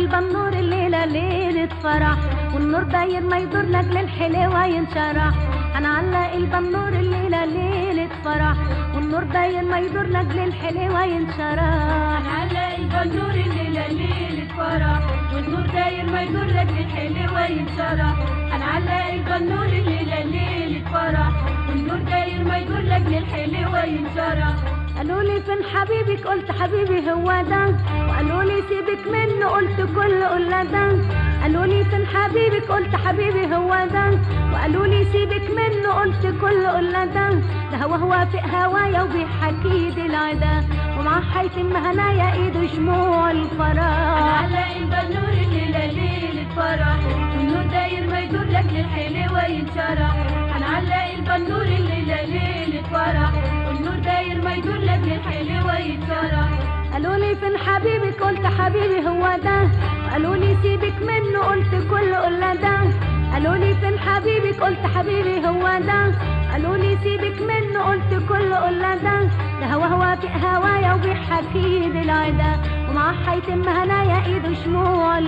البنور الليلة ليلة فرح والنور داير ما يدور لك للحلوة ينشرح هنعلق البنور الليلة ليلة فرح والنور داير ما يدور لك للحلوة ينشرح هنعلق البنور الليلة ليلة فرح والنور داير ما يدور لك الحلوة ينشرح هنعلق البنور الليلة ليلة فرح والنور داير ما يدور لك للحلوة ينشرح قالوا لي فين حبيبك قلت حبيبي هو ده وقالوا لي سيبك منه قلت كل قول ده قالوا لي فين حبيبك قلت حبيبي هو ده وقالوا لي سيبك منه قلت كل قول ده ده هو هو في هوايا وبيحكي دي العدا ومع حيتم هنايا ايده شموع الفراح هنعلق البنور الليلة ليلة فرح والنور داير ما يدور لك للحلوة ينشرح هنعلق البنور الليلة ليلة فرح والنور داير ما يدور لك للحلوة ينشرح قالوا لي فين حبيبك قلت حبيبي هو ده وقالوا لي سيبك منه قلت كل قول ده قالوا لي فين حبيبك قلت حبيبي هو ده قالوا لي سيبك منه قلت كل قول ده ده هو هو في هوايا وبيحكي دي العدا ومع حيتم هنايا ايده شموع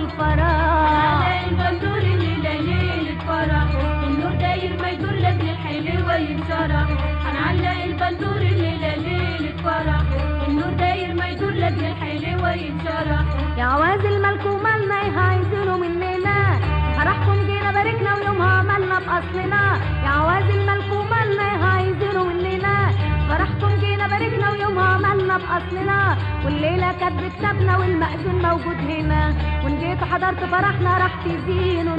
الفراح هنعلق البنور الليلة ليلة فرح والنور داير ما يدور لك للحلوة ينشرح هنعلق البنور الليلة ليلة فرح والنور داير ما يدور لك للحلوة ينشرح يا عوازل مالكوا مالنا ايه عايزينه مننا فرحكم جينا باركنا ويومها عملنا باصلنا يا عوازل مالكوا مالنا ايه عايزينه مننا فرحكم جينا باركنا ويومها عملنا باصلنا والليله كانت بكتابنا والمأذون موجود هنا وان جيتوا حضرت فرحنا راح تزينوا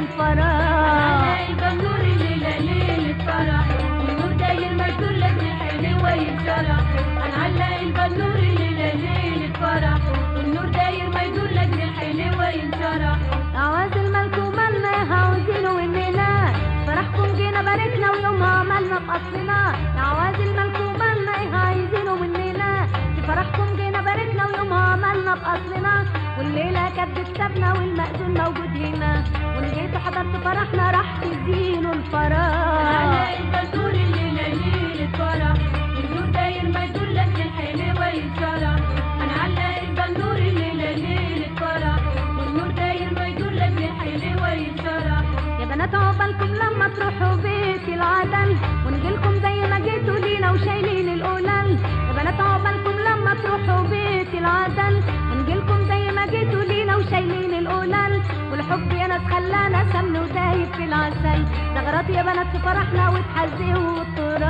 الفراح هنعلق البنور الليلة ليلة فرح والنور داير ما يدور لك للحلوة ينشرح هنعلق البنور الليلة ليلة فرح والنور داير ما يدور لك للحلوة ينشرح يا عوازل مالكوا مالنا ايه عاوزينه مننا فرحكم جينا باركنا ويومها عملنا باصلنا يا عوازل مالكوا مالنا ايه عايزينه مننا في فرحكم جينا باركنا ويومها عملنا باصلنا والليله كانت بكتابنا والمأذون موجود هنا وان جيتوا حضرت فرحنا راح تزينوا الفراح هنعلق البنور الليلة ليلة فرح والنور داير ما يدور لك للحلوة ينشرح هنعلق البنور الليلة ليلة فرح والنور داير ما يدور لك للحلوة ينشرح يا بنات عقبالكم لما تروحوا بيت العدل ونجيلكم زي ما جيتوا لينا وشايلين القلل يا بنات عقبالكم لما تروحوا بيت العدل ونجيلكم زي ما جيتوا لينا وشايلين القلل والحب يا ناس خلانا سمن ودايب في العسل زغرات يا بنات في فرحنا وتحزقوا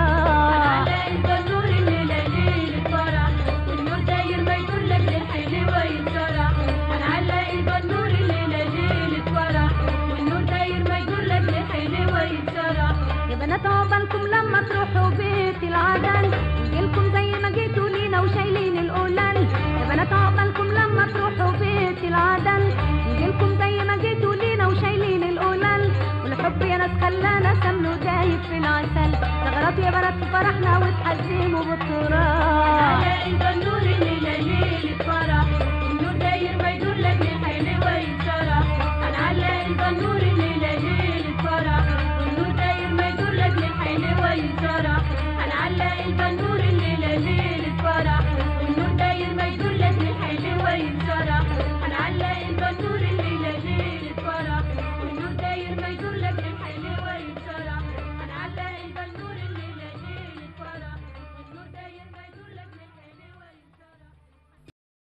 التراب هنعلق البنور الليلة ليلة فرح والنور داير ما يدور لك للحلوة ينشرح هنعلق البنور الليلة ليلة فرح والنور داير ما يدور لك للحلوة ينشرح يا بنات عقبالكم لما تروحوا بيت العدل نجيلكم زي ما جيتوا لينا وشايلين القلل يا بنات عقبالكم لما تروحوا بيت العدل نجيلكم زي ما جيتوا لينا وشايلين القلل الحب يا ناس خلانا سمن ودايب في العسل زغرات يا بنات في فرحنا وتحزموا